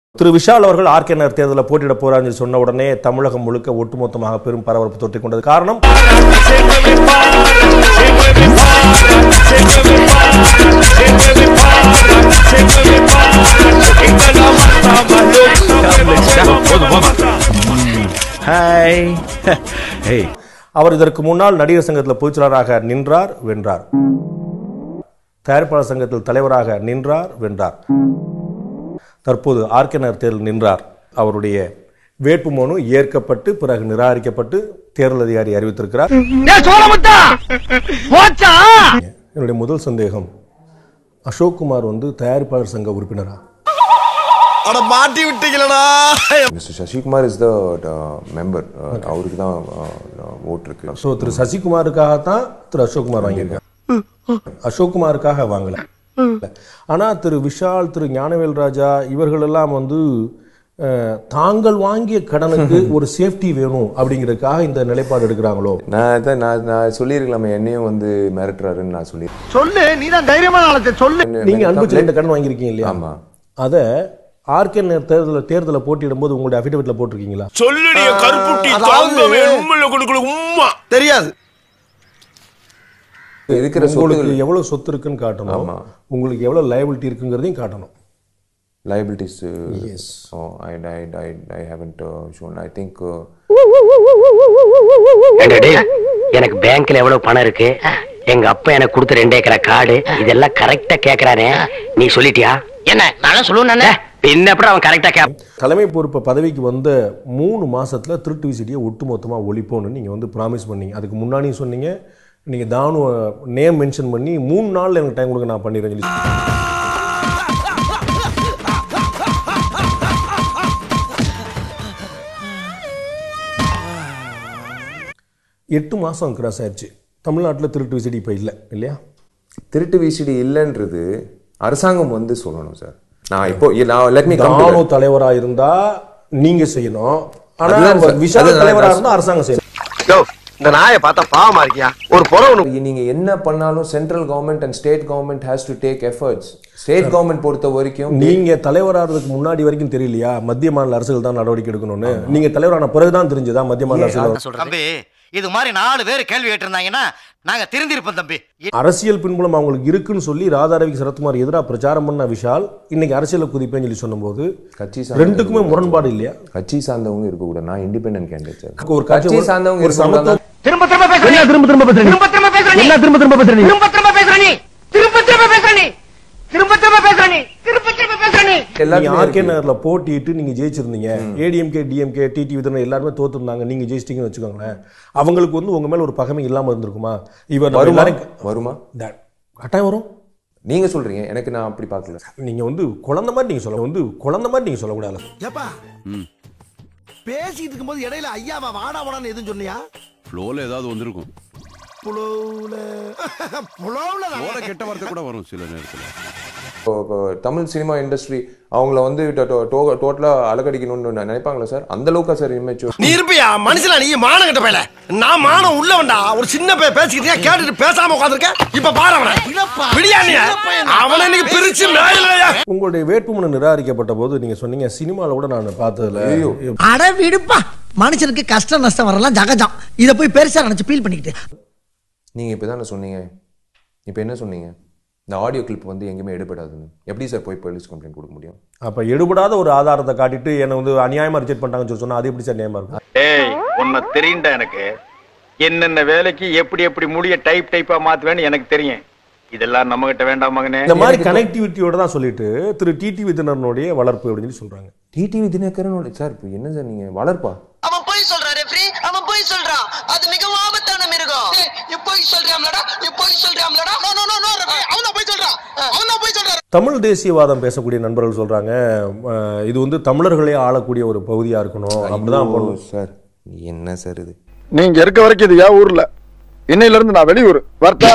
திரு விஷால் அவர்கள் ஆர்கேனர் தேர்தலில் போட்டியிட போறான்னு சொன்ன உடனே தமிழகம் முழுக்க ஒட்டுமொத்தமாக பெரும் பரபரப்பு தொற்றிக் கொண்டது காரணம் ஹாய் ஹேய் அவர் இதற்கு முன்னால் நடிகர் சங்கத்தில் பொதுச்செயலாளராக நின்றார் வென்றார் தயாரிப்பாளர் சங்கத்தில் தலைவராக நின்றார் வென்றார் தற்போது ஆர்கேனர் தேர்தல் நின்றார் அவருடைய வேட்புமனு ஏற்கப்பட்டு பிறகு நிராகரிக்கப்பட்டு தேர்தல் அதிகாரி அறிவித்திருக்கிறார் என்னுடைய முதல் சந்தேகம் அசோக் குமார் வந்து தயாரிப்பாளர் சங்க உறுப்பினரா அட மாட்டி விட்டீங்களடா mister Sasikumar is the member அவருக்கு தான் ஓட் இருக்கு ஸோ திரு சசிகுமாருக்காகத்தான் திரு அசோக்குமார் வாங்கியிருக்காங்க அசோக்குமாருக்காக வாங்கல ஆனா திரு விஷால் திரு ஞானவேல் ராஜா இவர்கள் எல்லாம் வந்து அஹ், தாங்கள் வாங்கிய கடனுக்கு ஒரு சேஃப்டி வேணும் அப்படிங்கிறதுக்காக இந்த நிலைப்பாடு எடுக்கிறாங்களோ நான் அதான் நான் நான் சொல்லியிருக்கலாமே என்னையும் வந்து மிரட்டுறாருன்னு நான் சொல்லி சொல்லு நீ தான் தைரியமான ஆளத்தை சொல்லு நீங்க அன்பு இந்த கடன் வாங்கியிருக்கீங்க இல்லையா ஆமா அதை ஆர்கே தேர்தலில் தேர்தலில் போட்டியிடும் போது உங்களுடைய அஃபிடவிட்ல போட்டிருக்கீங்களா சொல்லுடைய கருப்புட்டி தாங்கவே உண்மையில கொடுக்கல உம்மா தெரியாது இருக்கிற உங்களுக்கு சொத்து எவ்வளவு சொத்து இருக்குன்னு காட்டணும் ஆமா. உங்களுக்கு எவ்வளவு லைபிலிட்டி இருக்குங்கிறதையும் காட்டணும் liabilities Yes. oh I I I I haven't uh, shown I think uh, என்னடி, எனக்கு பேங்க்ல எவ்வளவு பணம் இருக்கு எங்க அப்பா எனக்கு கொடுத்த ரெண்டு ஏக்கரா காடு இதெல்லாம் கரெக்டா கேக்குறானே நீ சொல்லிட்டியா என்ன நான் சொல்லுவேன் பின்ன எப்படி அவன் கரெக்டா கே தலைமை பொறுப்பு பதவிக்கு வந்த மூணு மாசத்துல திருட்டு விசிட்டியை ஒட்டுமொத்தமா ஒழிப்போம்னு நீங்க வந்து ப்ராமிஸ் பண்ணீங்க அதுக்கு முன்னாடியும் சொன்னீங்க நீங்க தானு நேம் மென்ஷன் பண்ணி மூணு நாள்ல எனக்கு டைம் கொடுங்க நான் பண்ணிடுறேன் சொல்லி எட்டு மாசம் கிராஸ் ஆயிடுச்சு தமிழ்நாட்டில் திருட்டு விசிடி இப்போ இல்லை இல்லையா திருட்டு விசிடி இல்லைன்றது அரசாங்கம் வந்து சொல்லணும் சார் நான் இப்போ நான் லெட் மீ தானு தலைவரா இருந்தா நீங்க செய்யணும் ஆனா அதுதான் சார். விஷால் அதுதான் தலைவரா நான் இருந்தா அரசாங்கம் செய்யணும் இந்த நாயை பார்த்தா பாவமா இருக்கியா ஒரு புறவனு நீங்க என்ன பண்ணாலும் central government and state government has to take efforts state government பொறுத்த வரைக்கும் நீங்க தலைவராகிறதுக்கு முன்னாடி வரைக்கும் தெரியலையா மத்திய மாநில அரசுகள் தான் நடவடிக்கை எடுக்கணும்னு நீங்க தலைவரான பிறகுதான் தெரிஞ்சதா மத்திய மாநில அரசுகள் தம்பி இது மாதிரி நாலு பேர் கேள்வி கேட்டிருந்தாங்கன்னா நாங்க திருந்திருப்போம் தம்பி அரசியல் பின்புலம் அவங்களுக்கு இருக்குன்னு சொல்லி ராதாரவிக்கு சரத்குமார் எதிராக பிரச்சாரம் பண்ண விஷால் இன்னைக்கு அரசியல குதிப்பேன்னு சொல்லி சொன்னபோது கட்சி சார்ந்த- ரெண்டுக்குமே முரண்பாடு இல்லையா கட்சி சார்ந்தவங்க இருக்கக்கூடாது நான் இண்டிபெண்டன்ட் கேண்டிடேட் சார் ஒரு கட்சி கட்சி சார்ந்தவங்க ஒரு சமத்துவ இருக்கக்கூடாது திரும்ப திரும்ப பேசுறீங்க திரும்ப திரும்ப பேசுறீங்க திரும்ப திரும்ப பேசுறீங்க என்ன திரும்ப திரும்ப பேசுறீங்க திரும்ப திரும்ப பேசுறீங்க திரும்ப திரும்ப பேசுறீங்க திரும்ப திரும்ப பேசுறீங்க திரும்ப திரும்ப பேசுறீங்க நீங்க எல்லாத்துலயும் ஆர்கே இருக்கு. நகர்ல போட்டிட்டு நீங்க ஜெயிச்சிருந்தீங்க ஏடிஎம்கே டிஎம்கே டிடி விதனர் எல்லாருமே தோத்துருந்தாங்க நீங்க ஜெயிச்சிட்டீங்கன்னு வச்சுக்கோங்களேன் அவங்களுக்கு வந்து உங்க மேல ஒரு பகைமை இல்லாம இருந்திருக்குமா இவர் நம்ம வருமா எல்லாரும் வருமா That- கட்டாயம் வரும் நீங்க சொல்றீங்க எனக்கு நான் அப்படி பார்க்கல நீங்க வந்து குழந்தை மாதிரி நீங்க சொல்ல வந்து குழந்தை மாதிரி நீங்க சொல்லக்கூடாது ஏப்பா பேசிட்டு இருக்கும்போது இடையில ஐயாவா வாடா வாடான்னு எதுவும் சொன்னியா ஃப்ளோல ஏதாவது வந்திருக்கும் புலவுல புலவுல ஃப்ளோல கெட்ட வார்த்தை கூட வரும் சில நேரத்துல இப்போ இப்போ தமிழ் சினிமா இண்டஸ்ட்ரி அவங்கள வந்து டோட்டலா அழகடிக்கணும்னு நெ- நினைப்பாங்களா சார் அந்த அளவுக்கா சார் இமேச்சூர் நீ இருப்பியா மனுஷனா நீ மானம் கிட்ட போயல நான் மானம் உள்ளவன்டா ஒரு சின்ன பையன் பேசிக்கிட்டே கேட்டுட்டு பேசாம உட்காந்துருக்க இப்ப பாரு அவனை விடியானியா அவனை இன்னைக்கு பிரிச்சு மேலையா உங்களுடைய வேட்புமனு நிராகரிக்கப்பட்ட போது நீங்க சொன்னீங்க சினிமால கூட நான் பார்த்ததுல அட விடுப்பா மனுஷனுக்கு கஷ்டம் நஷ்டம் வரலாம் ஜகஜம் இத போய் பெருசா நினைச்சு ஃபீல் பண்ணிக்கிட்டு நீங்க இப்பதானே சொன்னீங்க இப்போ என்ன சொன்னீங்க இந்த ஆடியோ கிளிப் வந்து எங்கேயுமே எடுபடாதுன்னு எப்படி சார் போய் போலீஸ் கம்ப்ளைண்ட் கொடுக்க முடியும் அப்ப எடுபடாத ஒரு ஆதாரத்தை காட்டிட்டு என்னை வந்து அநியாயமா ரிஜெக்ட் பண்ணிட்டாங்கன்னு சொல்லி சொன்னா அது எப்படி சார் நியாயமா இருக்கும் ஏய் உன்னை தெரியும்டா எனக்கு என்னென்ன வேலைக்கு எப்படி எப்படி முடிய டைப் டைப்பா மாத்துவேன்னு எனக்கு தெரியும் இதெல்லாம் நம்ம கிட்ட வேண்டாம் மகனே இந்த மாதிரி கனெக்டிவிட்டியோட தான் சொல்லிட்டு திரு டிடி விதினருடைய வளர்ப்பு அப்படின்னு சொல்லி சொல்றாங்க டிடிவி தினகரன் சார் இப்போ என்ன சார் நீங்க வளர்ப்பா அவன் போய் சொல்றான் ரெஃப்ரி அவன் போய் சொல்றான் அது மிகவும் ஆபத்தான மிருகம் நீ போய் சொல்றாம்லடா நீ போய் சொல்றாம்லடா no no no no referee அவன் தான் போய் சொல்றான் அவன் தான் போய் சொல்றான் தமிழ் தேசியவாதம் பேசக்கூடிய நண்பர்கள் சொல்றாங்க அஹ், இது வந்து தமிழர்களே ஆளக்கூடிய ஒரு பகுதியா இருக்கணும் அப்படிதான் பண்ணணும் சார் என்ன சார் இது நீங்க இருக்க வரைக்கும் இது ஏன் ஊர்ல இன்னையில இருந்து நான் வெளியூர் வரட்டா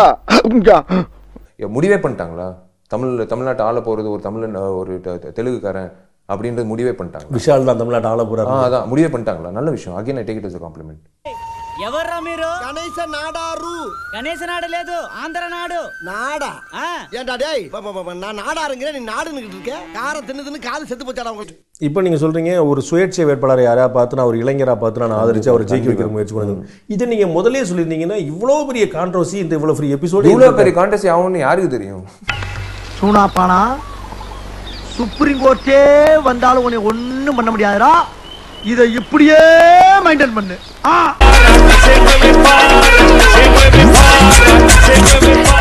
ஏ, முடிவே பண்ணிட்டாங்களா தமிழ் தமிழ்நாட்டு ஆள போறது ஒரு தமிழ் ஒரு தெ- தெ- தெலுங்குக்காரன் அப்படின்றது முடிவே பண்ணிட்டாங்க விஷால் தான் தமிழ்நாட்டு ஆள போறாரு ஆ அதான் முடிவே பண்ணிட்டாங்களா நல்ல விஷயம் again I take it as a compliment ఎవర్రా మీరు గణేశ నాడారు గణేశ నాడు లేదు ఆంధ్ర నాడు நாடா ఆ, ஏன்டா டேய் ப- ப- ப- நான் நாடாருங்கிறேன் நீ நாடுன்னுகிட்டு இருக்க காரம் தின்னு தின்னு காது செத்து போச்சாடா உங்களுக்கு இப்போ நீங்கள் சொல்கிறீங்க ஒரு சுயேட்சை வேட்பாளரை யாரையா பார்த்து நான் ஒரு இளைஞராக பார்த்து நான் ஆதரிச்சு அவரை ஜெயிக்க வைக்கிற முயற்சி பண்ணுது இதை நீங்கள் முதலே சொல்லியிருந்தீங்கன்னா இவ்வளோ பெரிய கான்ட்ரவர்சி இந்த இவ்வளோ ஃப்ரீ எபிசோடு இவ்வளோ பெரிய கான்டெஸ்ட் ஆகும்னு யாருக்கு தெரியும் சூனாப்பானா சுப்ரீம் கோர்ட்டே வந்தாலும் உன்னை ஒண்ணும் பண்ண முடியாதுடா இதை இப்படியே மெயின்டைன் பண்ணு ஆ